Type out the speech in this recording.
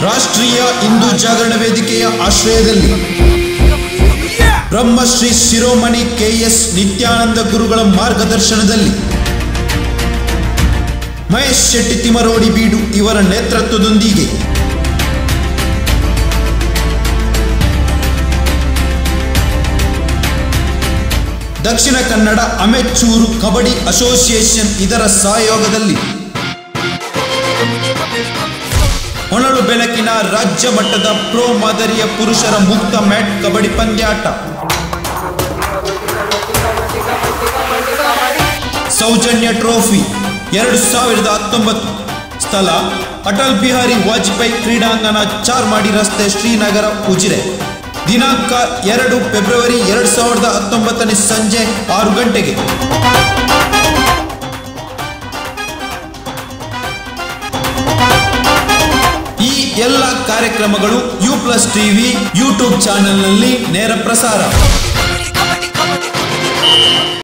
ರಾಷ್ಟ್ರೀಯ ಹಿಂದೂ ಜಾಗರಣ ವೇದಿಕೆಯ ಆಶ್ರಯದಲ್ಲಿ ಬ್ರಹ್ಮಶ್ರೀ ಶಿರೋಮಣಿ ಕೆಎಸ್ ನಿತ್ಯಾನಂದ ಗುರುಗಳ ಮಾರ್ಗದರ್ಶನದಲ್ಲಿ ಮಹೇಶ್ ಶೆಟ್ಟಿ ತಿಮರೋಡಿ ಬೀಡು ಇವರ ನೇತೃತ್ವದೊಂದಿಗೆ ದಕ್ಷಿಣ ಕನ್ನಡ ಅಮೆಚೂರು ಕಬಡ್ಡಿ ಅಸೋಸಿಯೇಷನ್ ಇದರ ಸಹಯೋಗದಲ್ಲಿ ಹೊನಲು ಬೆಳಕಿನ ರಾಜ್ಯ ಮಟ್ಟದ ಪ್ರೋ ಮಾದರಿಯ ಪುರುಷರ ಮುಕ್ತ ಮ್ಯಾಟ್ ಕಬಡ್ಡಿ ಪಂದ್ಯಾಟ ಸೌಜನ್ಯ ಟ್ರೋಫಿ ಎರಡು ಸಾವಿರದ ಹತ್ತೊಂಬತ್ತು ಸ್ಥಳ ಅಟಲ್ ಬಿಹಾರಿ ವಾಜಪೇಯಿ ಕ್ರೀಡಾಂಗಣ ಚಾರ್ಮಾಡಿ ರಸ್ತೆ ಶ್ರೀನಗರ ಉಜಿರೆ ದಿನಾಂಕ ಎರಡು ಫೆಬ್ರವರಿ ಎರಡು ಸಾವಿರದ ಹತ್ತೊಂಬತ್ತನೇ ಸಂಜೆ ಆರು ಗಂಟೆಗೆ ಈ ಎಲ್ಲ ಕಾರ್ಯಕ್ರಮಗಳು ಯು ಪ್ಲಸ್ ಟಿವಿ ಯೂಟ್ಯೂಬ್ ಚಾನೆಲ್ನಲ್ಲಿ ನೇರ ಪ್ರಸಾರ